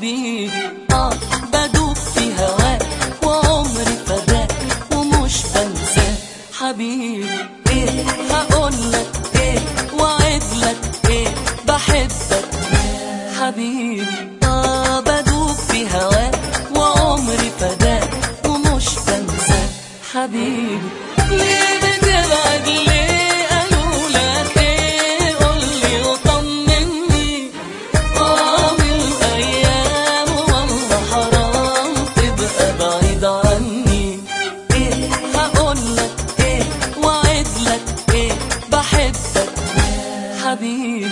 حبيبي اه بدوب في هواك وعمري فداك ومش بنساك حبيبي ايه هقولك ايه وعدلك ايه بحبك حبيبي اه بدوب في هواك وعمري فداك ومش بنساك حبيبي ليه بتبعد ليه قالوا لك ايه قولي وطمني طعم الأيام والله حرام تبقى بعيد عني إيه هقولك إيه وعدلك إيه بحبك حبيبي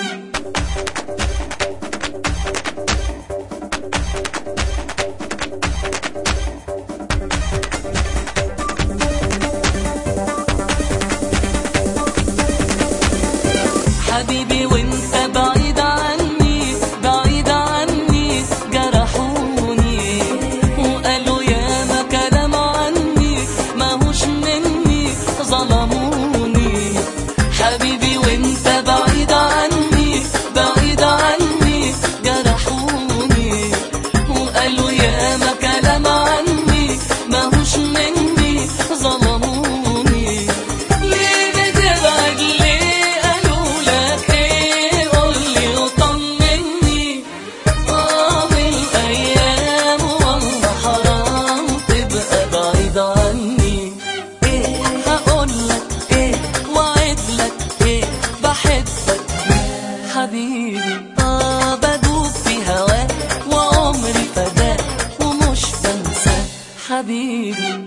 حبيبي وانت بعيد عني بعيد عني جرحوني وقالوا يا ما كلام عني ماهوش مني ظلموني حبيبي وانت بعيد عني بعيد عني جرحوني وقالوا يا ما كلام عني ماهوش مني ظلموني ليه بتبعد ليه قالوا لك ايه قولي وطمني طعم الايام والله حرام تبقى بعيد عني ايه هقولك ايه وعدلك ايه بحبك حبيبي اه بدوب في هواك وعمري فداك ومش بنساك حبيبي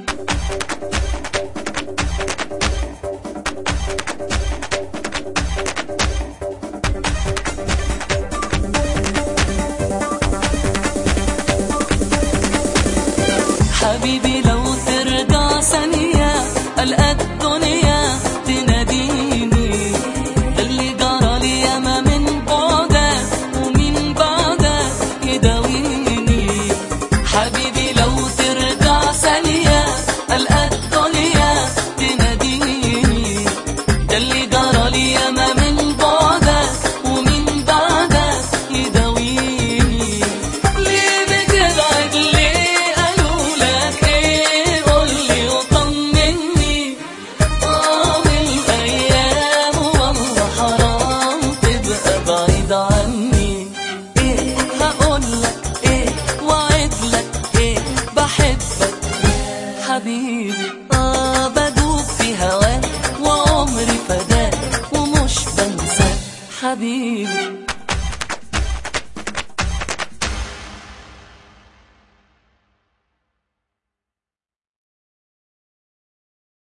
حبيبي لو ترجع ثانية ألقى الدنيا تناديني اللي جرى لي ياما من بعدك ومن بعدك يداويني حبيبي لو ترجع ثانية ألقى الدنيا تناديني ده اللي جرى لي ياما من بعدك ومن بعدك يداويني ليه بتبعد ليه قالوا لك ايه قولي وطمني طعم الايام والله حرام تبقى بعيد عني ايه هقولك ايه وعدلك ايه بحبك حبيبي اه بدوب في هواك وعمري فداك ومش بنساك حبيبي